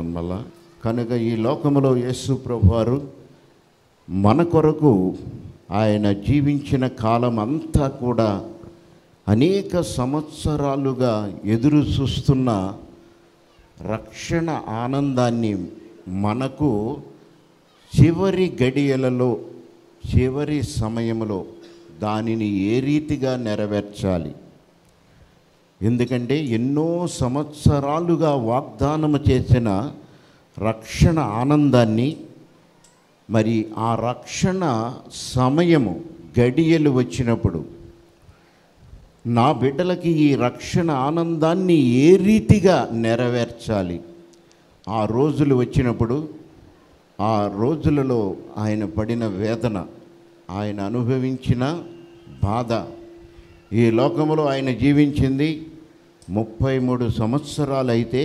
చెప్తున్నాను మళ్ళా కనుక ఈ లోకములో యేసు ప్రభువారు మన కొరకు ఆయన జీవించిన కాలం అంతా కూడా అనేక సంవత్సరాలుగా ఎదురు చూస్తున్న రక్షణ ఆనందాన్ని మనకు చివరి గడియలలో చివరి సమయంలో దానిని ఏ రీతిగా నెరవేర్చాలి ఎందుకంటే ఎన్నో సంవత్సరాలుగా వాగ్దానము చేసిన రక్షణ ఆనందాన్ని మరి ఆ రక్షణ సమయము గడియలు వచ్చినప్పుడు నా బిడ్డలకి ఈ రక్షణ ఆనందాన్ని ఏ రీతిగా నెరవేర్చాలి ఆ రోజులు వచ్చినప్పుడు ఆ రోజులలో ఆయన పడిన వేదన ఆయన అనుభవించిన బాధ ఈ లోకంలో ఆయన జీవించింది ముప్పై మూడు సంవత్సరాలు అయితే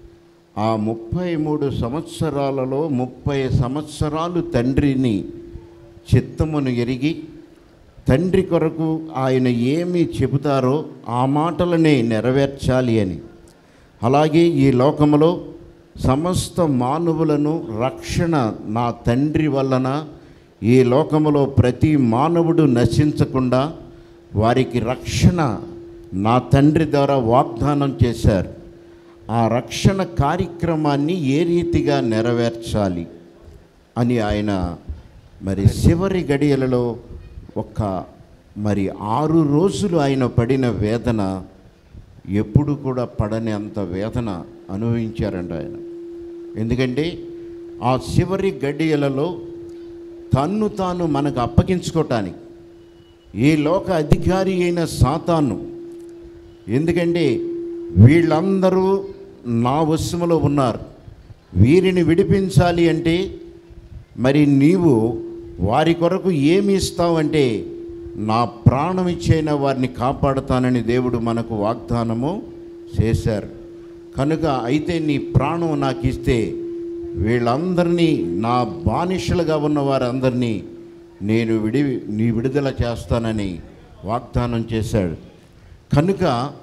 ఆ ముప్పై మూడు సంవత్సరాలలో ముప్పై సంవత్సరాలు తండ్రిని చిత్తమును ఎరిగి తండ్రి కొరకు ఆయన ఏమి చెబుతారో ఆ మాటలనే నెరవేర్చాలి అని అలాగే ఈ లోకములో సమస్త మానవులను రక్షణ నా తండ్రి వలన ఈ లోకములో ప్రతి మానవుడు నశించకుండా వారికి రక్షణ నా తండ్రి ద్వారా వాగ్దానం చేశారు ఆ రక్షణ కార్యక్రమాన్ని ఏ రీతిగా నెరవేర్చాలి అని ఆయన మరి చివరి గడియలలో ఒక మరి ఆరు రోజులు ఆయన పడిన వేదన ఎప్పుడు కూడా పడని అంత వేదన అనుభవించారంట ఆయన ఎందుకంటే ఆ చివరి గడియలలో తన్ను తాను మనకు అప్పగించుకోవటానికి ఈ లోక అధికారి అయిన సాతాను ఎందుకంటే వీళ్ళందరూ నా వశములో ఉన్నారు వీరిని విడిపించాలి అంటే మరి నీవు వారి కొరకు ఏమి ఇస్తావంటే నా ప్రాణం ఇచ్చైన వారిని కాపాడుతానని దేవుడు మనకు వాగ్దానము చేశారు కనుక అయితే నీ ప్రాణం నాకు ఇస్తే వీళ్ళందరినీ నా బానిసలుగా ఉన్న వారందరినీ నేను విడి నీ విడుదల చేస్తానని వాగ్దానం చేశాడు కనుక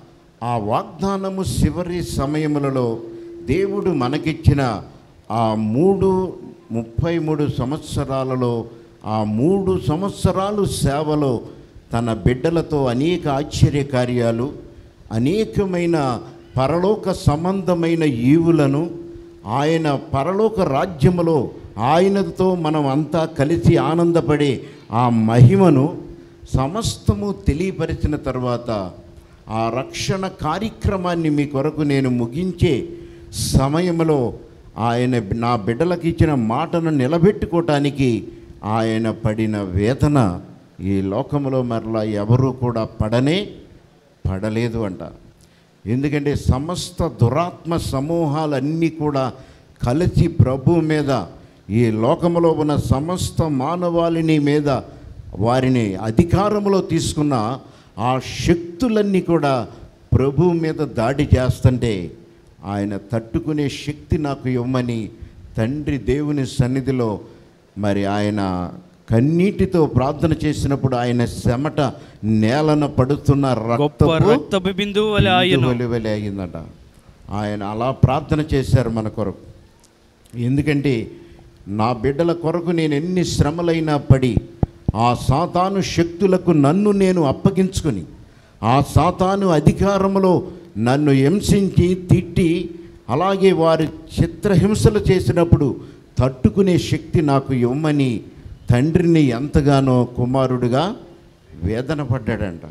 ఆ వాగ్దానము చివరి సమయములలో దేవుడు మనకిచ్చిన ఆ మూడు ముప్పై మూడు సంవత్సరాలలో ఆ మూడు సంవత్సరాలు సేవలో తన బిడ్డలతో అనేక ఆశ్చర్య కార్యాలు అనేకమైన పరలోక సంబంధమైన ఈవులను ఆయన పరలోక రాజ్యములో ఆయనతో మనం అంతా కలిసి ఆనందపడే ఆ మహిమను సమస్తము తెలియపరిచిన తర్వాత ఆ రక్షణ కార్యక్రమాన్ని మీ కొరకు నేను ముగించే సమయంలో ఆయన నా బిడ్డలకు ఇచ్చిన మాటను నిలబెట్టుకోవటానికి ఆయన పడిన వేదన ఈ లోకంలో మరలా ఎవరూ కూడా పడనే పడలేదు అంట ఎందుకంటే సమస్త దురాత్మ సమూహాలన్నీ కూడా కలిసి ప్రభు మీద ఈ లోకములో ఉన్న సమస్త మానవాళిని మీద వారిని అధికారంలో తీసుకున్న ఆ శక్తులన్నీ కూడా ప్రభు మీద దాడి చేస్తుంటే ఆయన తట్టుకునే శక్తి నాకు ఇవ్వమని తండ్రి దేవుని సన్నిధిలో మరి ఆయన కన్నీటితో ప్రార్థన చేసినప్పుడు ఆయన చెమట నేలన పడుతున్న గొప్ప రక్తపు రక్తపు బిందువు వలె ఆయను వెలువెలి అయిందట ఆయన అలా ప్రార్థన చేశారు మన కొరకు ఎందుకంటే నా బిడ్డల కొరకు నేను ఎన్ని శ్రమలైనా పడి ఆ సాతాను శక్తులకు నన్ను నేను అప్పగించుకొని ఆ సాతాను అధికారంలో నన్ను హింసించి తిట్టి అలాగే వారి చిత్రహింసలు చేసినప్పుడు తట్టుకునే శక్తి నాకు ఇవ్వమని తండ్రిని ఎంతగానో కుమారుడుగా వేదన పడ్డాడంట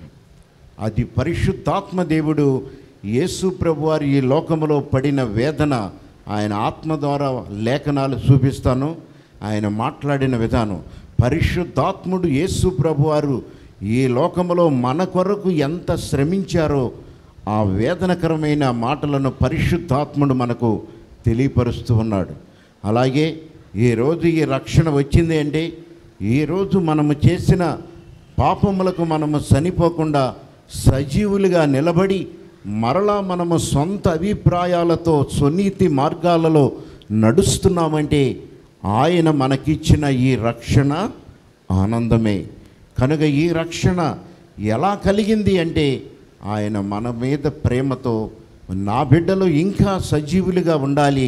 అది పరిశుద్ధాత్మ దేవుడు యేసు ప్రభువారు ఈ లోకములో పడిన వేదన ఆయన ఆత్మ ద్వారా లేఖనాలు చూపిస్తాను ఆయన మాట్లాడిన విధానం పరిశుద్ధాత్ముడు యేసు ప్రభువారు ఈ లోకములో మన కొరకు ఎంత శ్రమించారో ఆ వేదనకరమైన మాటలను పరిశుద్ధాత్ముడు మనకు తెలియపరుస్తూ ఉన్నాడు అలాగే ఈరోజు ఈ రక్షణ వచ్చింది అంటే ఈరోజు మనము చేసిన పాపములకు మనము చనిపోకుండా సజీవులుగా నిలబడి మరలా మనము సొంత అభిప్రాయాలతో స్వనీతి మార్గాలలో నడుస్తున్నామంటే ఆయన మనకిచ్చిన ఈ రక్షణ ఆనందమే కనుక ఈ రక్షణ ఎలా కలిగింది అంటే ఆయన మన మీద ప్రేమతో నా బిడ్డలు ఇంకా సజీవులుగా ఉండాలి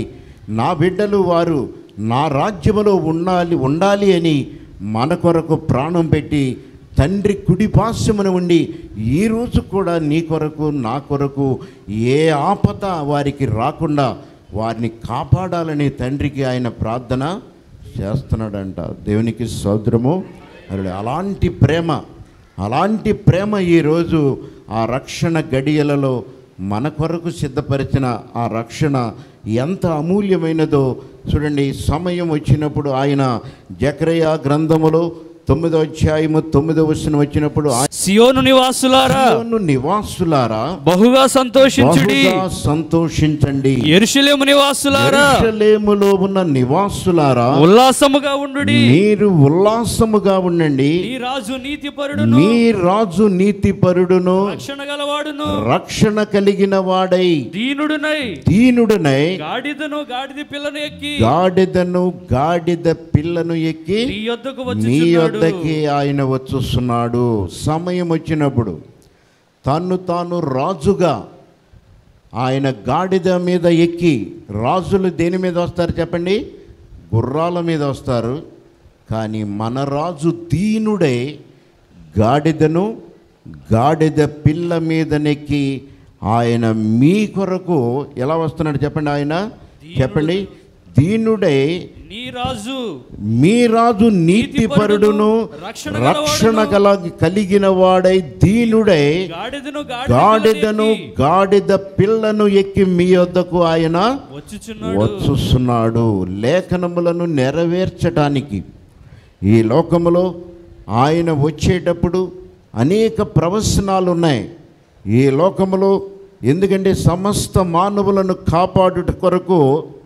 నా బిడ్డలు వారు నా రాజ్యములో ఉండాలి ఉండాలి అని మన కొరకు ప్రాణం పెట్టి తండ్రి కుడి పాశ్యమున ఉండి ఈ రోజు కూడా నీ కొరకు నా కొరకు ఏ ఆపద వారికి రాకుండా వారిని కాపాడాలని తండ్రికి ఆయన ప్రార్థన చేస్తున్నాడంట దేవునికి సౌద్రము అలాంటి ప్రేమ అలాంటి ప్రేమ ఈరోజు ఆ రక్షణ గడియలలో మన కొరకు సిద్ధపరిచిన ఆ రక్షణ ఎంత అమూల్యమైనదో చూడండి సమయం వచ్చినప్పుడు ఆయన జకరయ గ్రంథములో తొమ్మిదో అధ్యాయము తొమ్మిదో వచనం వచ్చినప్పుడు ఆయన సియోను నివాసులారా సియోను నివాసులారా బహుగా సంతోషించుడి బహుగా సంతోషించండి ఎరుషలేము నివాసులారా యెరూషలేములో ఉన్న నివాసులారా ఉల్లాసముగా ఉండుడి మీరు ఉల్లాసముగా ఉండండి నీ రాజు నీతిపరుడును మీ రాజు నీతిపరుడును రక్షణ గలవాడును రక్షణ కలిగిన వాడై దీనుడునై దీనుడునై గాడిదను గాడిద పిల్లను ఎక్కి గాడిదను గాడిద పిల్లను ఎక్కి నీ యొద్దకు నీ వచ్చి వద్దకి ఆయన వచ్చుస్తున్నాడు సమయం వచ్చినప్పుడు తన్ను తాను రాజుగా ఆయన గాడిద మీద ఎక్కి రాజులు దేని మీద వస్తారు చెప్పండి గుర్రాల మీద వస్తారు కానీ మన రాజు దీనుడై గాడిదను గాడిద పిల్ల మీదనెక్కి ఆయన మీ కొరకు ఎలా వస్తున్నాడు చెప్పండి ఆయన చెప్పండి దీనుడై నీ రాజు మీ రాజు నీతిపరుడును రక్షణ రక్షణ గల కలిగిన వాడై దీనుడై గాడిదను గాడిదను గాడిద గాడిద పిల్లను ఎక్కి మీ వద్దకు ఆయన వచ్చుచున్నాడు వచ్చుస్తున్నాడు లేఖనములను నెరవేర్చడానికి ఈ లోకములో ఆయన వచ్చేటప్పుడు అనేక ప్రవచనాలు ఉన్నాయి ఈ లోకములో ఎందుకంటే సమస్త మానవులను కాపాడుట కొరకు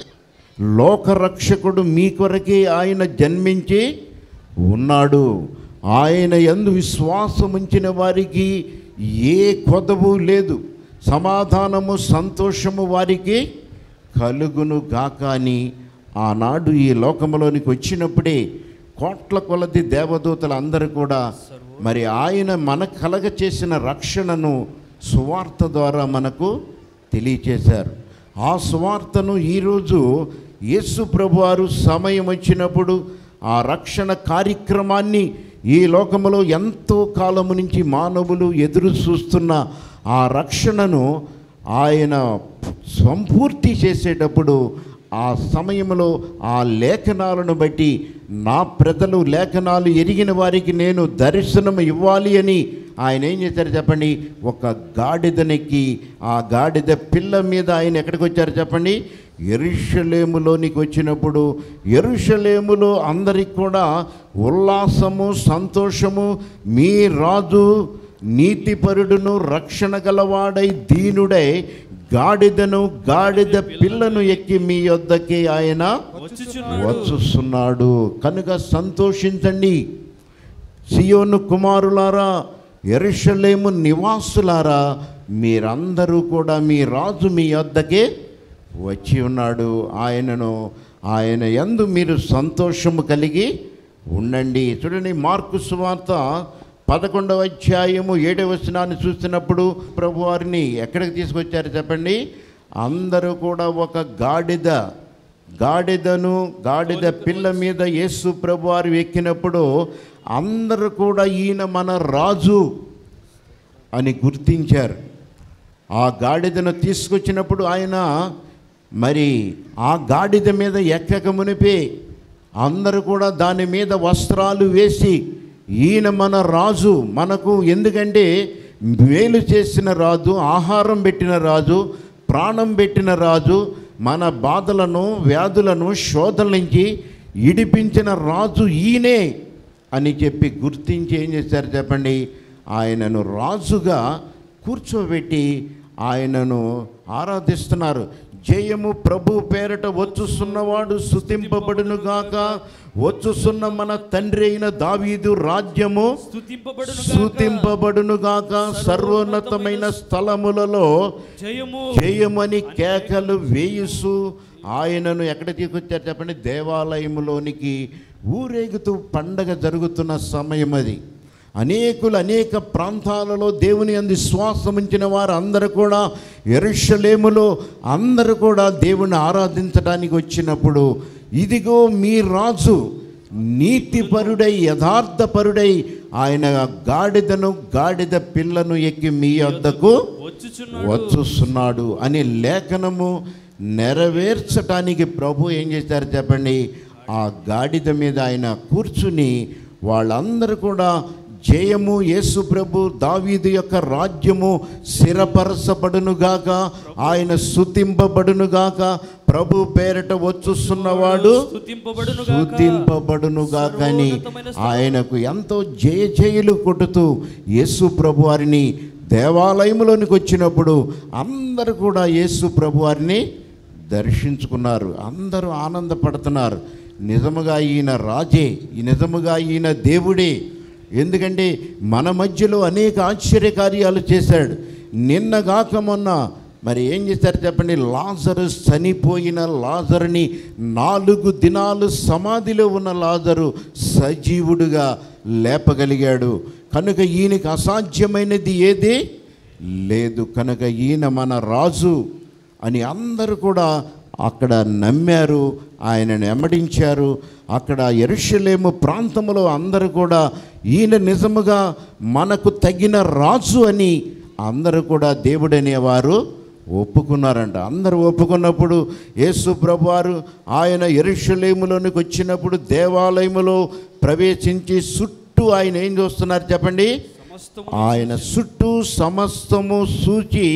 లోకరక్షకుడు మీ కొరకే ఆయన జన్మించి ఉన్నాడు ఆయన ఎందు విశ్వాసం ఉంచిన వారికి ఏ కొదవు లేదు సమాధానము సంతోషము వారికి కలుగును గాక అని ఆనాడు ఈ లోకంలోనికి వచ్చినప్పుడే కోట్ల కొలది దేవదూతలు అందరూ కూడా మరి ఆయన మన కలగ చేసిన రక్షణను సువార్త ద్వారా మనకు తెలియచేశారు ఆ సువార్తను ఈరోజు యేసు ప్రభువారు సమయం వచ్చినప్పుడు ఆ రక్షణ కార్యక్రమాన్ని ఈ లోకములో ఎంతో కాలము నుంచి మానవులు ఎదురు చూస్తున్న ఆ రక్షణను ఆయన సంపూర్తి చేసేటప్పుడు ఆ సమయంలో ఆ లేఖనాలను బట్టి నా ప్రజలు లేఖనాలు ఎరిగిన వారికి నేను దర్శనం ఇవ్వాలి అని ఆయన ఏం చేశారు చెప్పండి ఒక గాడిదనెక్కి ఆ గాడిద పిల్ల మీద ఆయన ఎక్కడికి వచ్చారు చెప్పండి ఎరుషలేములోనికి వచ్చినప్పుడు ఎరుషలేములో అందరికి కూడా ఉల్లాసము సంతోషము మీ రాజు నీతిపరుడును రక్షణ గలవాడై దీనుడై గాడిదను గాడిద పిల్లను ఎక్కి మీ యొద్దకి ఆయన వచ్చుచున్నాడు వచ్చుస్తున్నాడు కనుక సంతోషించండి సియోను కుమారులారా ఎరుషలేము నివాసులారా మీరందరూ కూడా మీ రాజు మీ వద్దకే వచ్చి ఉన్నాడు ఆయనను ఆయన యందు మీరు సంతోషము కలిగి ఉండండి చూడండి మార్కు సువార్త పదకొండవ అధ్యాయము ఏడవ వచనాన్ని చూస్తున్నప్పుడు ప్రభువారిని ఎక్కడికి తీసుకొచ్చారు చెప్పండి అందరూ కూడా ఒక గాడిద గాడిదను గాడిద పిల్ల మీద యేసు ప్రభువారు ఎక్కినప్పుడు అందరూ కూడా ఈయన మన రాజు అని గుర్తించారు ఆ గాడిదను తీసుకొచ్చినప్పుడు ఆయన మరి ఆ గాడిద మీద ఎక్కక మునిపే అందరూ కూడా దాని మీద వస్త్రాలు వేసి ఈయన మన రాజు మనకు ఎందుకంటే మేలు చేసిన రాజు ఆహారం పెట్టిన రాజు ప్రాణం పెట్టిన రాజు మన బాధలను వ్యాధులను శోధల నుంచి ఇడిపించిన రాజు ఈయనే అని చెప్పి గుర్తించి ఏం చేశారు చెప్పండి ఆయనను రాజుగా కూర్చోబెట్టి ఆయనను ఆరాధిస్తున్నారు జయము ప్రభు పేరట వచ్చుస్తున్నవాడు స్థుతింపబడును గాక వచ్చుస్తున్న మన తండ్రి అయిన దావీదు రాజ్యము స్తుతింపబడును స్థుతింపబడును గాక సర్వోన్నతమైన స్థలములలో జయము చేయమని కేకలు వేయుసు ఆయనను ఎక్కడ తీసుకొచ్చారు చెప్పండి దేవాలయములోనికి ఊరేగుతూ పండగ జరుగుతున్న సమయం అది అనేకులు అనేక ప్రాంతాలలో దేవుని అంది శ్వాసం ఉంచిన వారు అందరూ కూడా ఎరుషలేములో అందరూ కూడా దేవుని ఆరాధించడానికి వచ్చినప్పుడు ఇదిగో మీ రాజు నీతిపరుడై యథార్థపరుడై ఆయన గాడిదను గాడిద పిల్లను ఎక్కి మీ వద్దకు వచ్చుచున్నాడు వచ్చుస్తున్నాడు అనే లేఖనము నెరవేర్చటానికి ప్రభు ఏం చేశారు చెప్పండి ఆ గాడిద మీద ఆయన కూర్చుని వాళ్ళందరూ కూడా జయము యేసు ప్రభు దావీదు యొక్క రాజ్యము స్థిరపరచబడునుగాక ఆయన స్థుతింపబడునుగాక ప్రభు పేరట వచ్చుస్తున్నవాడు స్తుతింపబడును స్థుతింపబడునుగాక అని ఆయనకు ఎంతో జయ జయలు కొట్టుతూ యేసు ప్రభు వారిని దేవాలయంలోనికి వచ్చినప్పుడు అందరూ కూడా యేసు ప్రభు వారిని దర్శించుకున్నారు అందరూ ఆనందపడుతున్నారు నిజముగా ఈయన రాజే ఈ నిజముగా ఈయన దేవుడే ఎందుకంటే మన మధ్యలో అనేక ఆశ్చర్యకార్యాలు చేశాడు నిన్నగాక మొన్న మరి ఏం చేశారు చెప్పండి లాజరు చనిపోయిన లాజరుని నాలుగు దినాలు సమాధిలో ఉన్న లాజరు సజీవుడుగా లేపగలిగాడు కనుక ఈయనకి అసాధ్యమైనది ఏది లేదు కనుక ఈయన మన రాజు అని అందరూ కూడా అక్కడ నమ్మారు ఆయనను ఎమ్మడించారు అక్కడ ఎరుషలేము ప్రాంతంలో అందరూ కూడా ఈయన నిజముగా మనకు తగిన రాజు అని అందరూ కూడా దేవుడనేవారు ఒప్పుకున్నారంట అందరూ ఒప్పుకున్నప్పుడు యేసు ప్రభువారు ఆయన ఎరుషలేములోనికి వచ్చినప్పుడు దేవాలయములో ప్రవేశించి చుట్టూ ఆయన ఏం చూస్తున్నారు చెప్పండి సమస్తము ఆయన చుట్టూ సమస్తము సూచి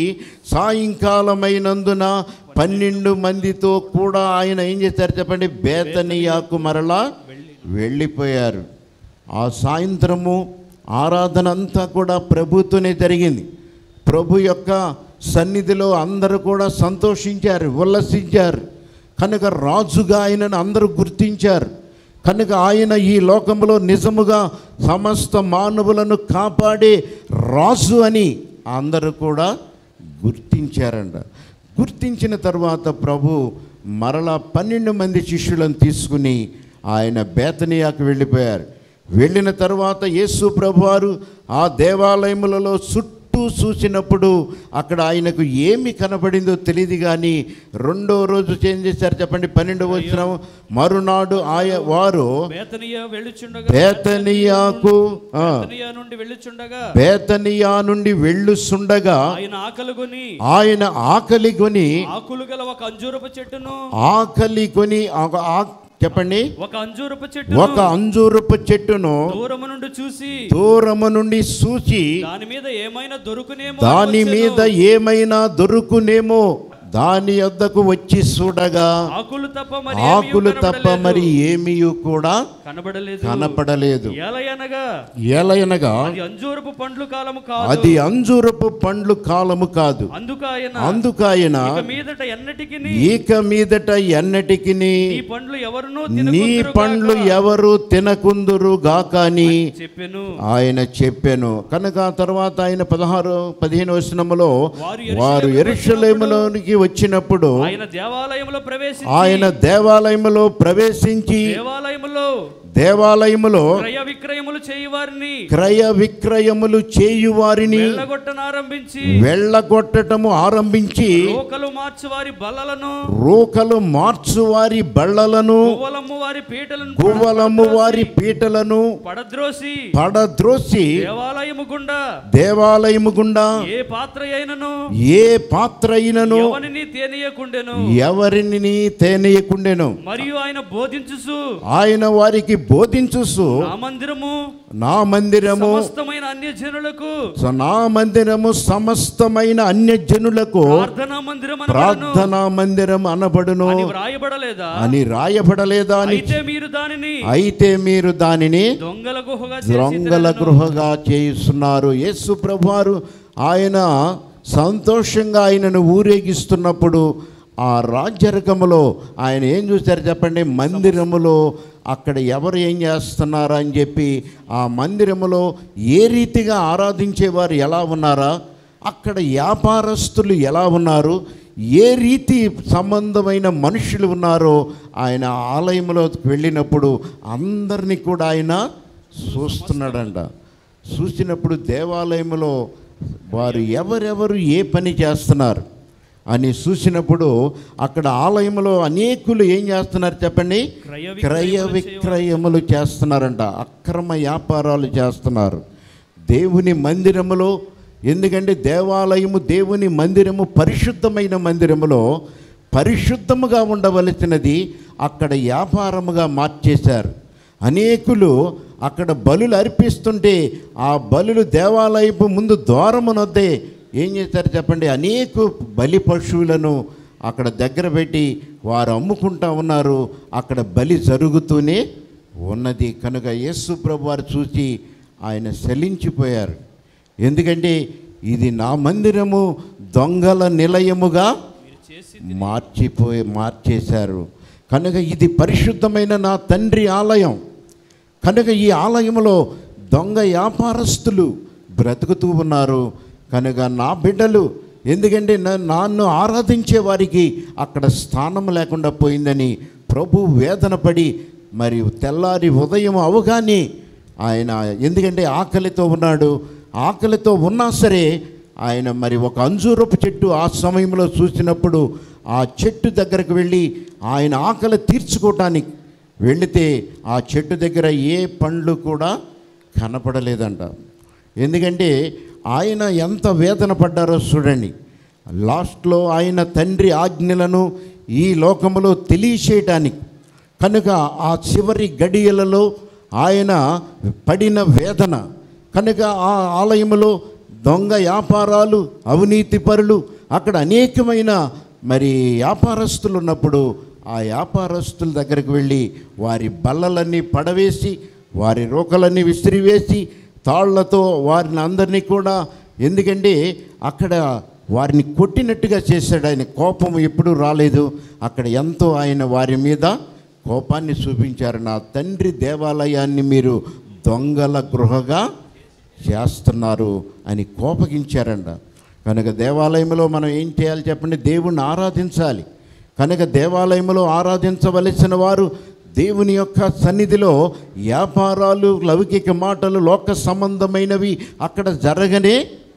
సాయంకాలమైనందున పన్నెండు మందితో కూడా ఆయన ఏం చేశారు చెప్పండి బేతనియాకు మరలా వెళ్ళిపోయారు ఆ సాయంత్రము ఆరాధన అంతా కూడా ప్రభుతోనే జరిగింది ప్రభు యొక్క సన్నిధిలో అందరూ కూడా సంతోషించారు ఉల్లసించారు కనుక రాజుగా ఆయనను అందరూ గుర్తించారు కనుక ఆయన ఈ లోకంలో నిజముగా సమస్త మానవులను కాపాడే రాజు అని అందరూ కూడా గుర్తించారంట గుర్తించిన తర్వాత ప్రభు మరలా పన్నెండు మంది శిష్యులను తీసుకుని ఆయన బేతనియాకు వెళ్ళిపోయారు వెళ్ళిన తర్వాత యేసు ప్రభువారు ఆ దేవాలయములలో చుట్టూ చూసినప్పుడు అక్కడ ఆయనకు ఏమి కనబడిందో తెలియదు కానీ రెండో రోజు చేంజ్ చేశారు చెప్పండి పన్నెండు వచ్చిన మరునాడు ఆయ వారు బేతనియ వెళ్ళుచుండగా బేతనియాకు ఆ, బేతనియ నుండి వెళ్ళుచుండగా బేతనియా నుండి వెళ్ళుసుండగా ఆయన ఆకలి కొని ఆయన ఆకలి కొని ఆకులు గల ఒక అంజూరపు చెట్టును ఆకలి కొని ఆ- ఆ- చెప్పండి ఒక అంజూరపు చెట్టు ఒక అంజూరపు చెట్టును దూరము నుండి చూసి దూరము నుండి చూచి దాని మీద ఏమైనా దొరుకునేమో దాని వచ్చెను. మీద ఏమైనా దొరుకునేమో దాని వద్దకు వచ్చి చూడగా ఆకులు తప్ప మరి ఆకులు తప్ప మరి ఏమీ కూడా కనబడలేదు కనపడలేదు ఏలయనగా ఏలయనగా అది అంజూరపు పండ్లు కాలము కాదు అది అంజూరపు పండ్లు కాలము కాదు అందుకు ఆయన అందుకాయన ఇక మీదట ఎన్నటికి ఈక మీదట ఎన్నటికి ఈ పండ్లు ఎవరునూ నీ తినకుందురుగాక పండ్లు ఎవరు తినకుందురు గాక అని చెప్పెను ఆయన చెప్పాను కనుక ఆ తర్వాత ఆయన పదహారు పదిహేను వచనములో వారు వారు ఎరుషలేములోనికి వచ్చినప్పుడు ఆయన దేవాలయంలో ప్రవేశించి ఆయన దేవాలయములో ప్రవేశించి దేవాలయములో దేవాలయములో క్రయ విక్రయములు చేయి వారిని క్రయ విక్రయములు చేయువారిని వెళ్ళగొట్టనారంభించి వెళ్ళగొట్టటము ఆరంభించి రోకలు మార్చు వారి బల్లలను రోకలు మార్చువారి బళ్ళలను గువ్వలమ్ము వారి పీటలను గువ్వలము వారి పీటలను పడద్రోసి పడద్రోసి దేవాలయము గుండా దేవాలయము గుండా ఏ పాత్ర అయినను ఏ పాత్ర అయినను ఎవరిని తేనీయకుండెను ఎవరిని తేనీయకుండెను మరియు ఆయన బోధించుసు ఆయన వారికి బోధించుసు నా మందిరము నా మందిరము సమస్తమైన అన్య జనులకు స- నా మందిరము సమస్తమైన అన్య జనులకు ప్రార్థనా మందిరం అనబడును ప్రార్థనా మందిరం అనబడును అని వ్రాయబడలేదా అని రాయబడలేదా అని అయితే మీరు దానిని అయితే మీరు దానిని దొంగల గుహగా దొంగల చేసి గృహగా చేయిస్తున్నారు యేసు ప్రభువారు ఆయన సంతోషంగా ఆయనను ఊరేగిస్తున్నప్పుడు ఆ రాజ్యరకములో ఆయన ఏం చూశారు చెప్పండి మందిరములో అక్కడ ఎవరు ఏం చేస్తున్నారా అని చెప్పి ఆ మందిరములో ఏ రీతిగా ఆరాధించేవారు ఎలా ఉన్నారా అక్కడ వ్యాపారస్తులు ఎలా ఉన్నారు ఏ రీతి సంబంధమైన మనుషులు ఉన్నారో ఆయన ఆలయంలోకి వెళ్ళినప్పుడు అందరినీ కూడా ఆయన చూస్తున్నాడంట చూసినప్పుడు దేవాలయంలో వారు ఎవరెవరు ఏ పని చేస్తున్నారు అని చూసినప్పుడు అక్కడ ఆలయంలో అనేకులు ఏం చేస్తున్నారు చెప్పండి క్రయ క్రయ విక్రయములు విక్రయములు చేస్తున్నారంట అక్రమ వ్యాపారాలు చేస్తున్నారు దేవుని మందిరములో ఎందుకంటే దేవాలయము దేవుని మందిరము పరిశుద్ధమైన మందిరములో పరిశుద్ధముగా ఉండవలసినది అక్కడ వ్యాపారముగా మార్చేశారు అనేకులు అక్కడ బలులు అర్పిస్తుంటే ఆ బలులు దేవాలయపు ముందు ద్వారమునొద్దే ఏం చేశారు చెప్పండి అనేక బలి పశువులను అక్కడ దగ్గర పెట్టి వారు అమ్ముకుంటా ఉన్నారు అక్కడ బలి జరుగుతూనే ఉన్నది కనుక యేసు ప్రభు వారు చూసి ఆయన శలించిపోయారు ఎందుకంటే ఇది నా మందిరము దొంగల నిలయముగా మీరు చేసి మార్చిపోయి మార్చేశారు కనుక ఇది పరిశుద్ధమైన నా తండ్రి ఆలయం కనుక ఈ ఆలయంలో దొంగ వ్యాపారస్తులు బ్రతుకుతూ ఉన్నారు కనుక నా బిడ్డలు ఎందుకంటే నా- నన్ను ఆరాధించే వారికి అక్కడ స్థానం లేకుండా పోయిందని ప్రభు వేదన పడి మరి తెల్లారి ఉదయం అవగానే ఆయన ఎందుకంటే ఆకలితో ఉన్నాడు ఆకలితో ఉన్నా సరే ఆయన మరి ఒక అంజూరపు చెట్టు ఆ సమయంలో చూసినప్పుడు ఆ చెట్టు దగ్గరకు వెళ్ళి ఆయన ఆకలి తీర్చుకోవటానికి వెళితే ఆ చెట్టు దగ్గర ఏ పండ్లు కూడా కనపడలేదంట ఎందుకంటే ఆయన ఎంత వేదన పడ్డారో చూడండి లాస్ట్లో ఆయన తండ్రి ఆజ్ఞలను ఈ లోకములో తెలియచేయటానికి కనుక ఆ చివరి గడియలలో ఆయన పడిన వేదన కనుక ఆ ఆలయములో దొంగ వ్యాపారాలు అవినీతి పరులు అక్కడ అనేకమైన మరి వ్యాపారస్తులు ఉన్నప్పుడు ఆ వ్యాపారస్తుల దగ్గరికి వెళ్ళి వారి బల్లలన్నీ పడవేసి వారి రోకలన్నీ విసిరివేసి తాళ్లతో వారిని అందరినీ కూడా ఎందుకంటే అక్కడ వారిని కొట్టినట్టుగా చేశాడు ఆయన కోపం ఎప్పుడూ రాలేదు అక్కడ ఎంతో ఆయన వారి మీద కోపాన్ని చూపించారు నా తండ్రి దేవాలయాన్ని మీరు దొంగల గృహగా చేస్తున్నారు అని కోపగించారంట కనుక దేవాలయంలో మనం ఏం చేయాలి చెప్పండి దేవుణ్ణి ఆరాధించాలి కనుక దేవాలయంలో ఆరాధించవలసిన వారు దేవుని యొక్క సన్నిధిలో వ్యాపారాలు లౌకిక మాటలు లోక సంబంధమైనవి అక్కడ జరగనే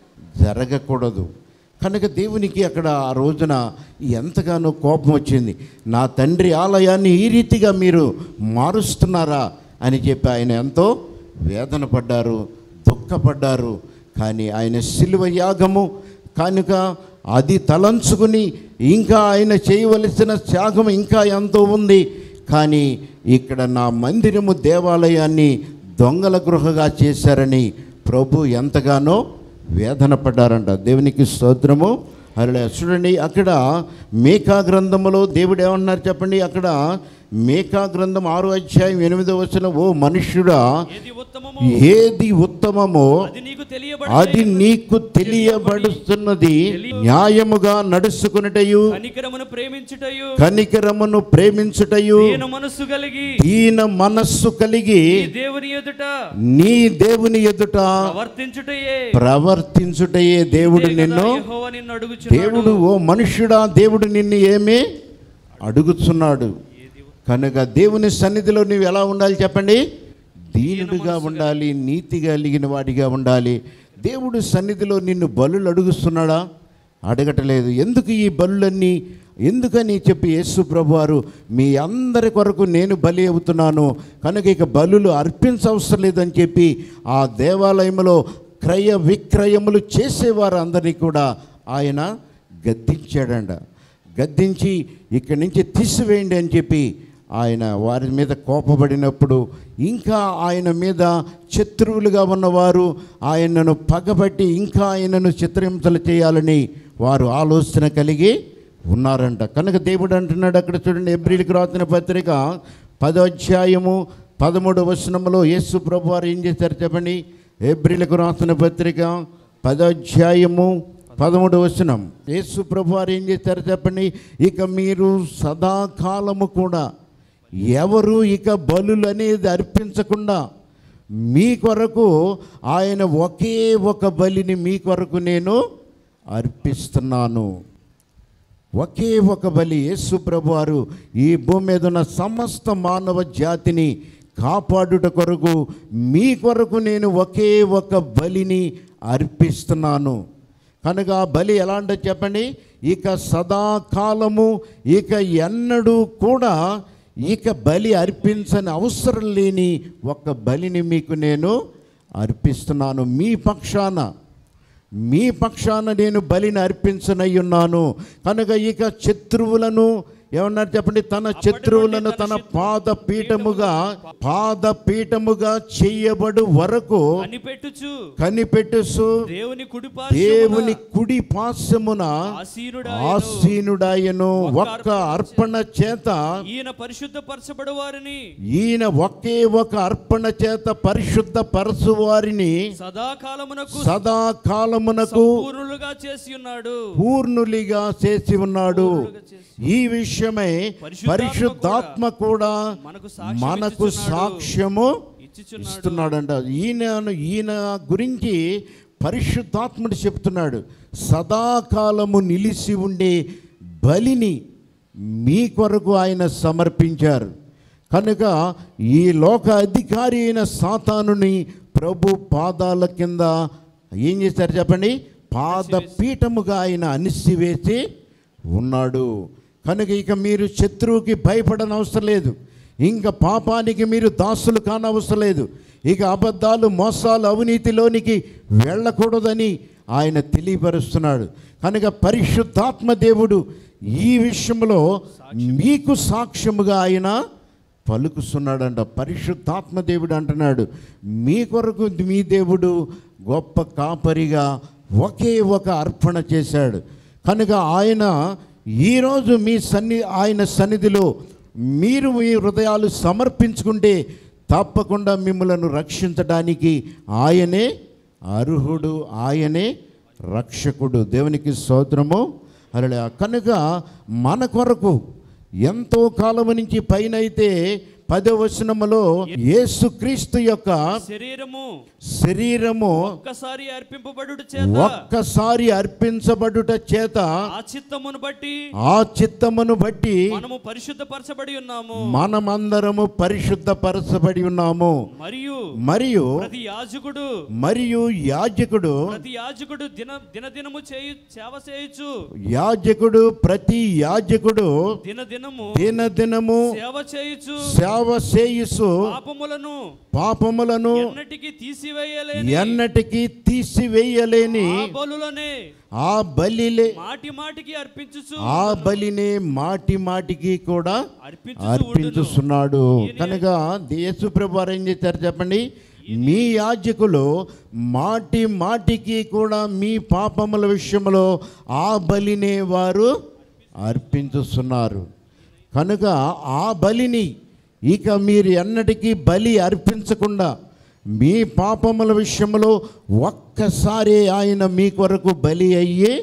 జరగకూడదు కనుక దేవునికి అక్కడ ఆ రోజున ఎంతగానో కోపం వచ్చింది నా తండ్రి ఆలయాన్ని ఈ రీతిగా మీరు మారుస్తున్నారా అని చెప్పి ఆయన ఎంతో వేదన పడ్డారు దుఃఖపడ్డారు కానీ ఆయన శిలువ యాగము కనుక అది తలంచుకుని ఇంకా ఆయన చేయవలసిన త్యాగం ఇంకా ఎంతో ఉంది కానీ ఇక్కడ నా మందిరము దేవాలయాన్ని దొంగల గృహగా చేశారని ప్రభు ఎంతగానో వేదన పడ్డారంట దేవునికి స్తోత్రము అలా చూడండి అక్కడ మేకా గ్రంథములో దేవుడు ఏమన్నారు చెప్పండి అక్కడ మేకా గ్రంథం ఆరో అధ్యాయం ఎనిమిదో వచ్చిన ఓ మనుష్యుడా ఏది ఉత్తమమో ఏది ఉత్తమమో అది నీకు అది తెలియబడి నీకు తెలియబడుతున్నది న్యాయముగా నడుచుకున్నటయు కనికరమును ప్రేమించుటయు కనికరమును ప్రేమించుటయు దీన మనస్సు కలిగి దీన మనస్సు కలిగి ఈ దేవుని ఎదుట నీ దేవుని ఎదుట ప్రవర్తించుటయే ప్రవర్తించుటయే దేవుడు ఇదే కదా నిన్ను యెహోవా నిన్ను అడుగుచున్నాడు దేవుడు ఓ మనుష్యుడా దేవుడు నిన్ను ఏమి అడుగుతున్నాడు కనుక దేవుని సన్నిధిలో నువ్వు ఎలా ఉండాలి చెప్పండి దీనుడిగా ఉండాలి నీతి కలిగిన వాడిగా ఉండాలి దేవుడు సన్నిధిలో నిన్ను బలులు అడుగుస్తున్నాడా అడగటలేదు ఎందుకు ఈ బలులన్నీ ఎందుకని చెప్పి యేసు ప్రభువారు మీ అందరి కొరకు నేను బలి అవుతున్నాను కనుక ఇక బలులు అర్పించవసరం లేదని చెప్పి ఆ దేవాలయంలో క్రయ విక్రయములు చేసేవారు అందరినీ కూడా ఆయన గద్దించాడంట గద్దించి ఇక్కడి నుంచి తీసివేయండి అని చెప్పి ఆయన వారి మీద కోపపడినప్పుడు ఇంకా ఆయన మీద శత్రువులుగా ఉన్నవారు ఆయనను పగబట్టి ఇంకా ఆయనను చిత్రహింసలు చేయాలని వారు ఆలోచన కలిగి ఉన్నారంట కనుక దేవుడు అంటున్నాడు అక్కడ చూడండి ఎబ్రిల్కి రాసిన పత్రిక పదో అధ్యాయము పదమూడు వచనంలో యేసు ప్రభు వారు ఏం చేశారు చెప్పండి ఏప్రిల్కు రాసిన పత్రిక పదో అధ్యాయము పదమూడు వచనం యేసు ప్రభు వారు ఏం చేశారు చెప్పండి ఇక మీరు సదాకాలము కూడా ఎవరు ఇక బలులు అనేది అర్పించకుండా మీ కొరకు ఆయన ఒకే ఒక బలిని మీ కొరకు నేను అర్పిస్తున్నాను ఒకే ఒక బలి యేసు ప్రభువారు ఈ భూమి మీద ఉన్న సమస్త మానవ జాతిని కాపాడుట కొరకు మీ కొరకు నేను ఒకే ఒక బలిని అర్పిస్తున్నాను కనుక ఆ బలి ఎలా అంటే చెప్పండి ఇక సదాకాలము ఇక ఎన్నడూ కూడా ఇక బలి అర్పించని అవసరం లేని ఒక బలిని మీకు నేను అర్పిస్తున్నాను మీ పక్షాన మీ పక్షాన నేను బలిని అర్పించనయ్యున్నాను కనుక ఇక శత్రువులను ఏమన్నారు చెప్పండి తన శత్రువులను తన పాద పీఠముగా పాద పీఠముగా చెయ్యబడు వరకు కనిపెట్టుచు కనిపెట్టుసు దేవుని కుడి దేవుని కుడి పాశమున ఆసీనుడా ఆసీనుడాయను ఒక్క అర్పణ చేత ఈయన పరిశుద్ధపరచబడు వారిని ఈయన ఒకే ఒక అర్పణ చేత పరిశుద్ధ పరచు వారిని సదాకాలమునకు సదాకాలమునకు పూర్ణులుగా చేసి ఉన్నాడు పూర్ణులిగా చేసి ఉన్నాడు ఈ విషయమై పరిశుద్ధాత్మ కూడా మనకు సాక్ష్యం మనకు ఇచ్చుచున్నాడు. సాక్ష్యము ఇచ్చుచున్నాడు ఇస్తున్నాడంట ఈయన ఈయన గురించి పరిశుద్ధాత్ముడు చెప్తున్నాడు సదాకాలము నిలిచి ఉండే బలిని మీ కొరకు ఆయన సమర్పించారు కనుక ఈ లోక అధికారి అయిన సాతానుని ప్రభు పాదాల కింద ఏం చేశారు చెప్పండి పాద పీఠముగా ఆయన అనిసివేసి ఉన్నాడు కనుక ఇక మీరు శత్రువుకి భయపడని అవసరం లేదు ఇంకా పాపానికి మీరు దాసులు కానవసరం లేదు ఇక అబద్ధాలు మోసాలు అవినీతిలోనికి వెళ్ళకూడదని ఆయన తెలియపరుస్తున్నాడు కనుక పరిశుద్ధాత్మ దేవుడు ఈ విషయంలో మీకు సాక్ష్యముగా ఆయన పలుకుతున్నాడంట పరిశుద్ధాత్మ దేవుడు అంటున్నాడు మీ కొరకు మీ దేవుడు గొప్ప కాపరిగా ఒకే ఒక అర్పణ చేశాడు కనుక ఆయన ఈరోజు మీ సన్ని ఆయన సన్నిధిలో మీరు మీ హృదయాలు సమర్పించుకుంటే తప్పకుండా మిమ్మలను రక్షించడానికి ఆయనే అర్హుడు ఆయనే రక్షకుడు దేవునికి స్తోత్రము అలా కనుక మన కొరకు ఎంతో కాలం నుంచి పైన అయితే పదో వచనములో యేసుక్రీస్తు యొక్క శరీరము శరీరము ఒక్కసారి అర్పింపబడుట చేత ఒక్కసారి అర్పించబడుట చేత ఆ చిత్తమును బట్టి ఆ చిత్తమును బట్టి మనము పరిశుద్ధపరచబడి ఉన్నాము మనమందరము పరిశుద్ధపరచబడి ఉన్నాము మరియు మరియు ప్రతి యాజకుడు మరియు యాజకుడు ప్రతి యాజకుడు దిన దినదినము చేయు సేవ చేయొచ్చు యాజకుడు ప్రతి యాజకుడు దినదినము దినదినము సేవ చేయొచ్చు సేవ చేయుసు పాపములను పాపములను ఎన్నటికి తీసివేయలేని ఎన్నటికీ తీసివేయలేని ఆ బలులనే ఆ బలిలే మాటి మాటికి అర్పించుచు ఆ బలినే మాటి మాటికి కూడా అర్పించుచు ఉండును. అర్పించుస్తున్నాడు కనుక యేసు ప్రభు వారు ఏం చేశారు చెప్పండి మీ యాజకులు మాటి మాటికి కూడా మీ పాపముల విషయంలో ఆ బలినే వారు అర్పించుస్తున్నారు కనుక ఆ బలిని ఇక మీరు ఎన్నటికీ బలి అర్పించకుండా మీ పాపముల విషయంలో ఒక్కసారి ఆయన మీ కొరకు బలి అయ్యి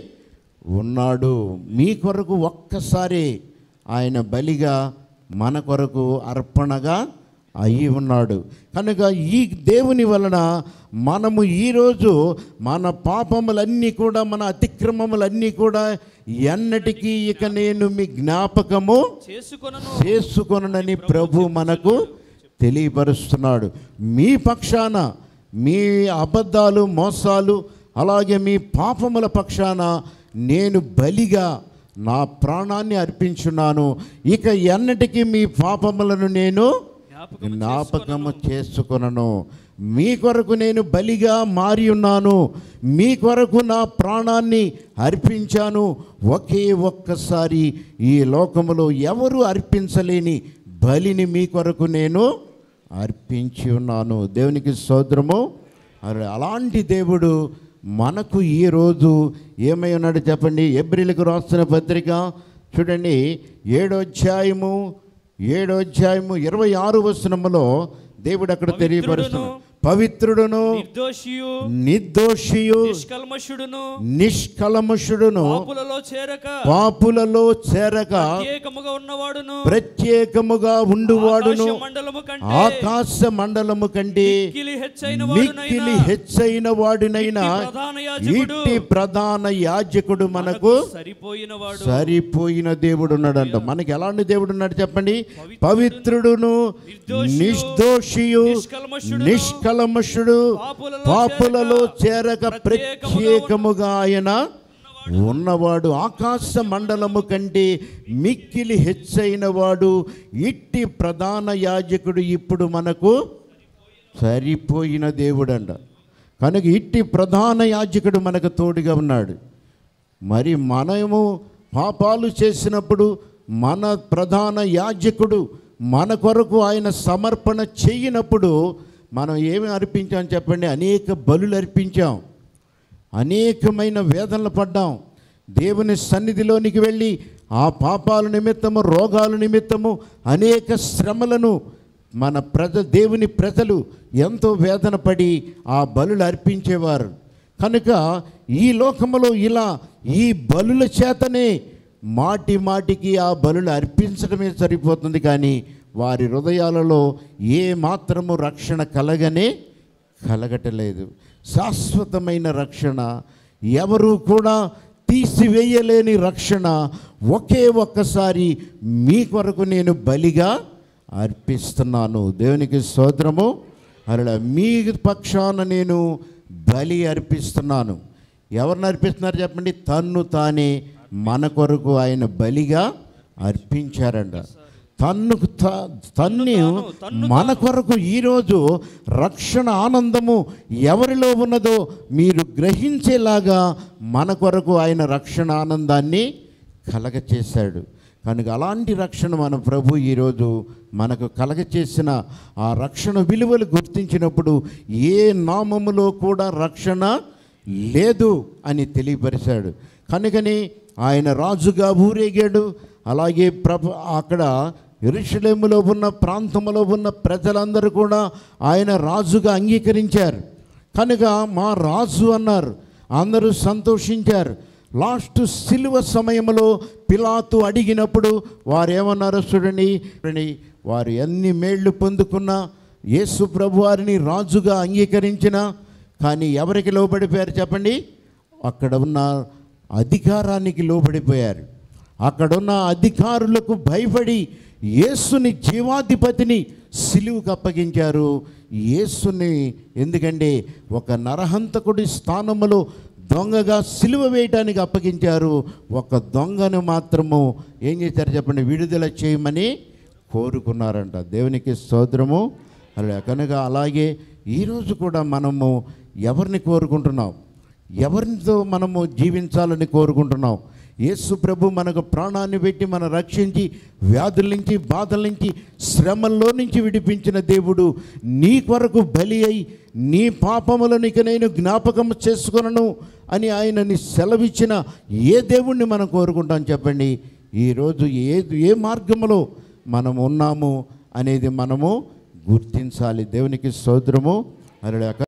ఉన్నాడు మీ కొరకు ఒక్కసారి ఆయన బలిగా మన కొరకు అర్పణగా అయి ఉన్నాడు కనుక ఈ దేవుని వలన మనము ఈరోజు మన పాపములన్నీ కూడా మన అతిక్రమములన్నీ కూడా ఎన్నటికీ ఇక నేను మీ జ్ఞాపకము చేసుకొనను చేసుకొనని ప్రభు మనకు తెలియపరుస్తున్నాడు మీ పక్షాన మీ అబద్ధాలు మోసాలు అలాగే మీ పాపముల పక్షాన నేను బలిగా నా ప్రాణాన్ని అర్పించున్నాను ఇక ఎన్నటికీ మీ పాపములను నేను జ్ఞాపకము జ్ఞాపకము చేసుకొనను మీ కొరకు నేను బలిగా మారి ఉన్నాను మీ కొరకు నా ప్రాణాన్ని అర్పించాను ఒకే ఒక్కసారి ఈ లోకములో ఎవరు అర్పించలేని బలిని మీ కొరకు నేను అర్పించి ఉన్నాను దేవునికి సోదరము అరే అలాంటి దేవుడు మనకు ఈరోజు ఏమై ఉన్నాడు చెప్పండి ఎబ్రిలకు రాస్తున్న పత్రిక చూడండి ఏడో అధ్యాయము ఏడో అధ్యాయము ఇరవై ఆరు వచనములో దేవుడు అక్కడ తెలియపరుస్తున్నాడు పవిత్రుడును నిర్దోషియు నిర్దోషియు నిష్కల్మషుడును నిష్కలముషుడును పాపులలో చేరక పాపులలో చేరక ప్రత్యేకముగా ఉన్నవాడును ప్రత్యేకముగా ఉండువాడును ఆకాశ మండలము కంటే ఆకాశ మండలము కంటే మిక్కిలి హెచ్చైన మిక్కిలి వాడునైనా హెచ్చైన వాడునైనా ప్రధాన యాజకుడు ఇట్టి ప్రధాన యాజకుడు మనకు సరిపోయిన వాడు సరిపోయిన దేవుడు ఉన్నాడంట మనకి ఎలాంటి దేవుడు ఉన్నాడు చెప్పండి పవిత్రుడును నిర్దోషియు నిష్కల్మషుడును, నిష్కలమషుడు పాపులలో పాపులలో చేరక చేరక ప్రత్యేకముగా ఆయన ఉన్నవాడు ఆకాశ మండలము కంటే మిక్కిలి హెచ్చైన వాడు ఇట్టి ప్రధాన యాజకుడు ఇప్పుడు మనకు సరిపోయిన దేవుడంట కనుక ఇట్టి ప్రధాన యాజకుడు మనకు తోడుగా ఉన్నాడు మరి మనము పాపాలు చేసినప్పుడు మన ప్రధాన యాజకుడు మన కొరకు ఆయన సమర్పణ చేయనప్పుడు మనం ఏమి అర్పించాం చెప్పండి అనేక బలులు అర్పించాం అనేకమైన వేదనలు పడ్డాం దేవుని సన్నిధిలోనికి వెళ్ళి ఆ పాపాల నిమిత్తము రోగాల నిమిత్తము అనేక శ్రమలను మన ప్రజ దేవుని ప్రజలు ఎంతో వేదన పడి ఆ బలులు అర్పించేవారు కనుక ఈ లోకములో ఇలా ఈ బలుల చేతనే మాటి మాటికి ఆ బలులు అర్పించడమే సరిపోతుంది కానీ వారి హృదయాలలో ఏ మాత్రము రక్షణ కలగనే కలగటలేదు శాశ్వతమైన రక్షణ ఎవరు కూడా తీసివేయలేని రక్షణ ఒకే ఒక్కసారి మీ కొరకు నేను బలిగా అర్పిస్తున్నాను దేవునికి స్తోత్రము అలా మీ పక్షాన నేను బలి అర్పిస్తున్నాను ఎవరిని అర్పిస్తున్నారు చెప్పండి తన్ను తానే మన కొరకు ఆయన బలిగా అర్పించారంట తన్ను త- తన్ను మన కొరకు ఈరోజు రక్షణ ఆనందము ఎవరిలో ఉన్నదో మీరు గ్రహించేలాగా మన కొరకు ఆయన రక్షణ ఆనందాన్ని కలగచేశాడు కనుక అలాంటి రక్షణ మన ప్రభు ఈరోజు మనకు కలగచేసిన ఆ రక్షణ విలువలు గుర్తించినప్పుడు ఏ నామములో కూడా రక్షణ లేదు అని తెలియపరిచాడు కనుకని ఆయన రాజుగా ఊరేగాడు అలాగే ప్రభ అక్కడ ఎరుషలేములో ఉన్న ప్రాంతంలో ఉన్న ప్రజలందరూ కూడా ఆయన రాజుగా అంగీకరించారు కనుక మా రాజు అన్నారు అందరూ సంతోషించారు లాస్ట్ సిలువ సమయంలో పిలాతు అడిగినప్పుడు వారు ఏమన్నారో చూడండి చూడండి, వారు ఎన్ని మేళ్లు పొందుకున్నా యేసు ప్రభు వారిని రాజుగా అంగీకరించిన కానీ ఎవరికి లోబడిపోయారు చెప్పండి అక్కడ ఉన్న అధికారానికి లోబడిపోయారు అక్కడున్న అధికారులకు భయపడి యేసుని జీవాధిపతిని సిలువుకు అప్పగించారు యేసుని ఎందుకంటే ఒక నరహంతకుడి స్థానములో దొంగగా సిలువ వేయటానికి అప్పగించారు ఒక దొంగను మాత్రము ఏం చేశారు చెప్పండి విడుదల చేయమని కోరుకున్నారంట దేవునికి స్తోత్రము అలా కనుక అలాగే ఈరోజు కూడా మనము ఎవరిని కోరుకుంటున్నాం ఎవరితో మనము జీవించాలని కోరుకుంటున్నాం యేసు ప్రభు మనకు ప్రాణాన్ని పెట్టి మన రక్షించి వ్యాధుల నుంచి బాధల నుంచి శ్రమల్లో నుంచి విడిపించిన దేవుడు నీ కొరకు బలి అయి నీ పాపములను ఇక నేను జ్ఞాపకం చేసుకొనను అని ఆయనని సెలవిచ్చిన ఏ దేవుణ్ణి మనం కోరుకుంటాం చెప్పండి ఈరోజు ఏ ఏ మార్గంలో మనం ఉన్నాము అనేది మనము గుర్తించాలి దేవునికి స్తోత్రము అలా